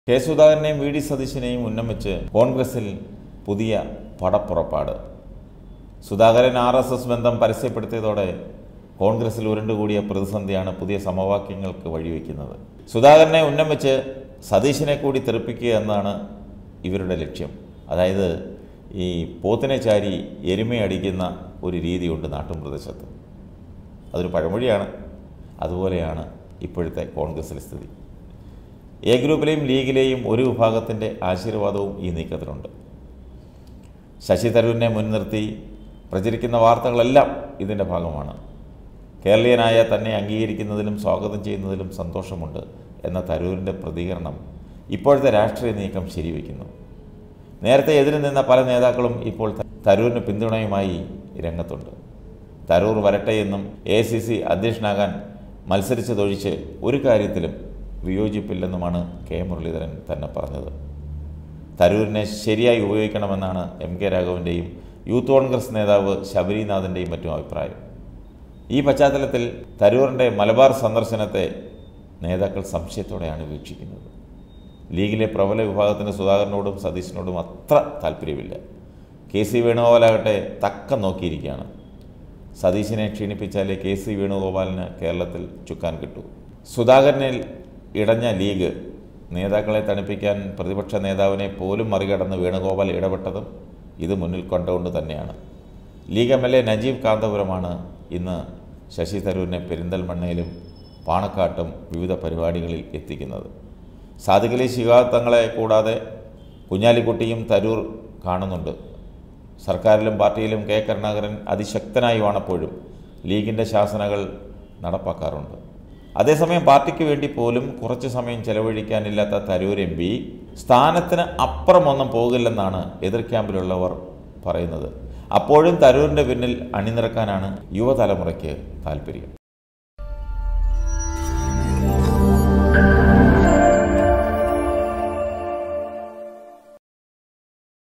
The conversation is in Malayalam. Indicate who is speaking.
Speaker 1: കെ സുധാകരനെയും വി ഡി സതീശനെയും ഉന്നം വെച്ച് കോൺഗ്രസിൽ പുതിയ പടപ്പുറപ്പാട് സുധാകരൻ ആർ എസ് എസ് ബന്ധം പരസ്യപ്പെടുത്തിയതോടെ കോൺഗ്രസിൽ ഉരുണ്ടുകൂടിയ പ്രതിസന്ധിയാണ് പുതിയ സമവാക്യങ്ങൾക്ക് വഴിവെക്കുന്നത് സുധാകരനെ ഉന്നം വെച്ച് സതീശനെ കൂടി തെറിപ്പിക്കുക എന്നാണ് ഇവരുടെ ലക്ഷ്യം അതായത് ഈ പോത്തിനെ ചാരി എരുമയടിക്കുന്ന ഒരു രീതിയുണ്ട് നാട്ടും പ്രദേശത്ത് അതൊരു പഴമൊഴിയാണ് അതുപോലെയാണ് ഇപ്പോഴത്തെ കോൺഗ്രസിലെ സ്ഥിതി എ ഗ്രൂപ്പിലെയും ലീഗിലെയും ഒരു വിഭാഗത്തിൻ്റെ ആശീർവാദവും ഈ നീക്കത്തിലുണ്ട് ശശി തരൂരിനെ മുൻനിർത്തി പ്രചരിക്കുന്ന വാർത്തകളെല്ലാം ഇതിൻ്റെ ഭാഗമാണ് കേരളീയനായ തന്നെ അംഗീകരിക്കുന്നതിലും സ്വാഗതം ചെയ്യുന്നതിലും സന്തോഷമുണ്ട് എന്ന തരൂരിൻ്റെ പ്രതികരണം ഇപ്പോഴത്തെ രാഷ്ട്രീയ നീക്കം ശരിവയ്ക്കുന്നു നേരത്തെ എതിര് നിന്ന പല നേതാക്കളും ഇപ്പോൾ തരൂരിന് പിന്തുണയുമായി രംഗത്തുണ്ട് തരൂർ വരട്ടെ എന്നും എ സി സി അധ്യക്ഷനാകാൻ മത്സരിച്ചതൊഴിച്ച് ഒരു കാര്യത്തിലും വിയോജിപ്പില്ലെന്നുമാണ് കെ മുരളീധരൻ തന്നെ പറഞ്ഞത് തരൂരിനെ ശരിയായി ഉപയോഗിക്കണമെന്നാണ് എം കെ രാഘവൻ്റെയും യൂത്ത് കോൺഗ്രസ് നേതാവ് ശബരിനാഥൻ്റെയും മറ്റും അഭിപ്രായം ഈ പശ്ചാത്തലത്തിൽ തരൂറിൻ്റെ മലബാർ സന്ദർശനത്തെ നേതാക്കൾ സംശയത്തോടെയാണ് വീക്ഷിക്കുന്നത് ലീഗിലെ പ്രബല വിഭാഗത്തിന് സുധാകരനോടും സതീശനോടും അത്ര താല്പര്യമില്ല കെ സി വേണുഗോപാലാകട്ടെ തക്കം നോക്കിയിരിക്കുകയാണ് സതീശനെ ക്ഷീണിപ്പിച്ചാലേ കെ സി വേണുഗോപാലിന് കേരളത്തിൽ ചുക്കാൻ കിട്ടൂ സുധാകരനിൽ ഇടഞ്ഞ ലീഗ് നേതാക്കളെ തണുപ്പിക്കാൻ പ്രതിപക്ഷ നേതാവിനെ പോലും മറികടന്ന് വേണുഗോപാൽ ഇടപെട്ടതും ഇത് മുന്നിൽ കണ്ടുകൊണ്ട് തന്നെയാണ് League M L A Najeeb കാന്തപുരമാണ് ഇന്ന് ശശി തരൂരിനെ പെരിന്തൽമണ്ണയിലും പാണക്കാട്ടും വിവിധ പരിപാടികളിൽ എത്തിക്കുന്നത് സാദിഖലി ശിഹാബ് തങ്ങളെ കൂടാതെ കുഞ്ഞാലിക്കുട്ടിയും തരൂർ കാണുന്നുണ്ട് സർക്കാരിലും പാർട്ടിയിലും കെ കരുണാകരൻ അതിശക്തനായി വാണപ്പോഴും ലീഗിൻ്റെ ശാസനകൾ നടപ്പാക്കാറുണ്ട് അതേസമയം പാർട്ടിക്ക് വേണ്ടി പോലും കുറച്ച് സമയം ചെലവഴിക്കാനില്ലാത്ത തരൂർ എം പി സ്ഥാനത്തിന് അപ്പുറമൊന്നും പോകില്ലെന്നാണ് എതിർ ക്യാമ്പിലുള്ളവർ പറയുന്നത് അപ്പോഴും തരൂരിൻ്റെ പിന്നിൽ അണിനിരക്കാനാണ് യുവതലമുറയ്ക്ക് താല്പര്യം